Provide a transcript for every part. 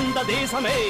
இந்த தேசமே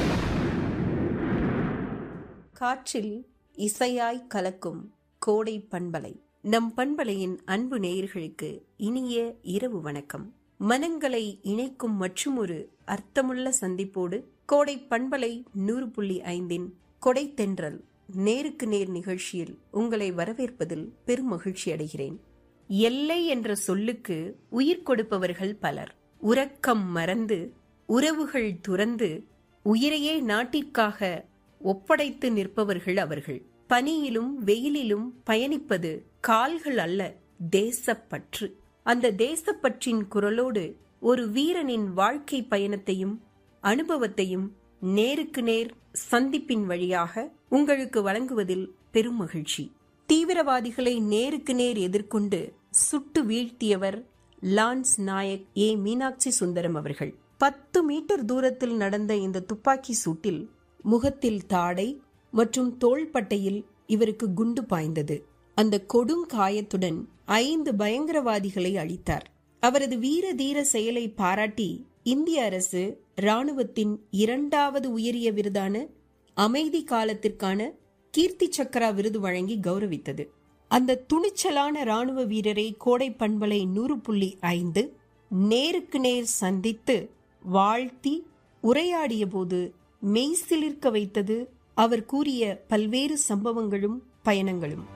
காற்றில் இசையாய் கலக்கும் கோடை பண்பலை நம் பண்பலையின் அன்பு நேயர்களுக்கு இனிய இரவு வணக்கம் மனங்களை இணைக்கும் மற்றுமொரு அர்த்தமுள்ள சந்திப்போடு கோடை பண்பலை நூறு புள்ளி ஐந்தின் கொடை தென்றல் நேருக்கு நேர் நிகழ்ச்சியில் உங்களை வரவேற்பதில் பெரும் மகிழ்ச்சி அடைகிறேன் எல்லை என்ற சொல்லுக்கு உயிர் கொடுப்பவர்கள் பலர் உறக்கம் மறந்து உறவுகள் துறந்து உயிரையே நாட்டிற்காக ஒப்படைத்து நிற்பவர்கள் அவர்கள் பனியிலும் வெயிலிலும் பயணிப்பது கால்கள் அல்ல தேசப்பற்று அந்த தேசப்பற்றின் குரலோடு ஒரு வீரனின் வாழ்க்கை பயணத்தையும் அனுபவத்தையும் நேருக்கு நேர் சந்திப்பின் வழியாக உங்களுக்கு வழங்குவதில் பெரும் மகிழ்ச்சி தீவிரவாதிகளை நேருக்கு நேர் எதிர்கொண்டு சுட்டு வீழ்த்தியவர் லான்ஸ் நாயக் ஏ மீனாட்சி சுந்தரம் அவர்கள் பத்து மீட்டர் தூரத்தில் நடந்த இந்த துப்பாக்கி சூட்டில் முகத்தில் தாடை மற்றும் தோள்பட்டையில் இவருக்கு குண்டு பாய்ந்தது அந்த கொடுங்காயத்துடன் ஐந்து பயங்கரவாதிகளை அழித்தார் அவரது வீர தீர செயலை பாராட்டி இந்திய அரசு ராணுவத்தின் இரண்டாவது உயரிய விருதான அமைதி காலத்திற்கான கீர்த்தி சக்கரா விருது வழங்கி கௌரவித்தது அந்த துணிச்சலான ராணுவ வீரரை கோடை பண்பலை நூறு புள்ளி ஐந்து நேருக்கு நேர் சந்தித்து வாழ்த்தி உரையாடிய போது மெய்சிலிர்க்க வைத்தது அவர் கூறிய பல்வேறு சம்பவங்களும் பயணங்களும்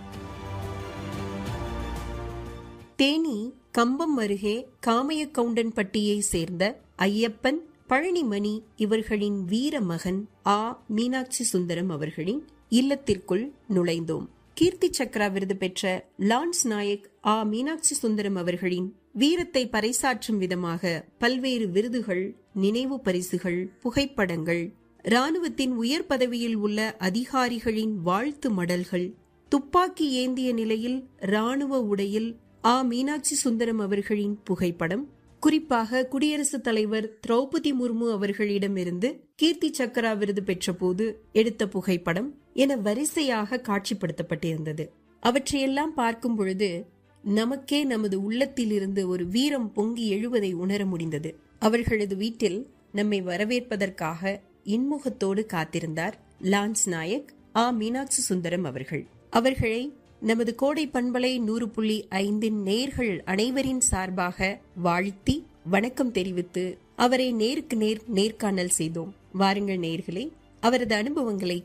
தேனி கம்பம் அருகே காமையக்கவுண்டன்பட்டியை சேர்ந்த ஐயப்பன் பழனிமணி இவர்களின் வீர மகன் ஆ மீனாட்சி சுந்தரம் அவர்களின் இல்லத்திற்குள் நுழைந்தோம் கீர்த்தி சக்ரா விருது பெற்ற லான்ஸ் நாயக் ஆ மீனாட்சி சுந்தரம் அவர்களின் வீரத்தை பறைசாற்றும் விதமாக பல்வேறு விருதுகள் நினைவு பரிசுகள் புகைப்படங்கள் ராணுவத்தின் உயர் பதவியில் உள்ள அதிகாரிகளின் வாழ்த்து மடல்கள் துப்பாக்கி ஏந்திய நிலையில் ராணுவ உடையில் ஆ மீனாட்சி சுந்தரம் அவர்களின் புகைப்படம் குறிப்பாக குடியரசுத் தலைவர் திரௌபதி முர்மு அவர்களிடமிருந்து கீர்த்தி சக்கரா விருது பெற்றபோது எடுத்த புகைப்படம் என வரிசையாக காட்சிப்படுத்தப்பட்டிருந்தது அவற்றையெல்லாம் பார்க்கும் பொழுது நமக்கே நமது உள்ளத்தில் இருந்து ஒரு வீரம் பொங்கி எழுவதை உணர முடிந்தது அவர்களது வீட்டில் நம்மை வரவேற்பதற்காக இன்முகத்தோடு காத்திருந்தார் லான்ஸ் நாயக் ஆ மீனாட்சி சுந்தரம் அவர்கள் அவர்களை நமது கோடை பண்பலை நூறு புள்ளி ஐந்தின் நேர்கள் அனைவரின் சார்பாக வாழ்த்தி வணக்கம் தெரிவித்து அவரை நேருக்கு நேர் நேர்காணல் செய்தோம் வாருங்கள் நேர்களே அவரது அனுபவங்களை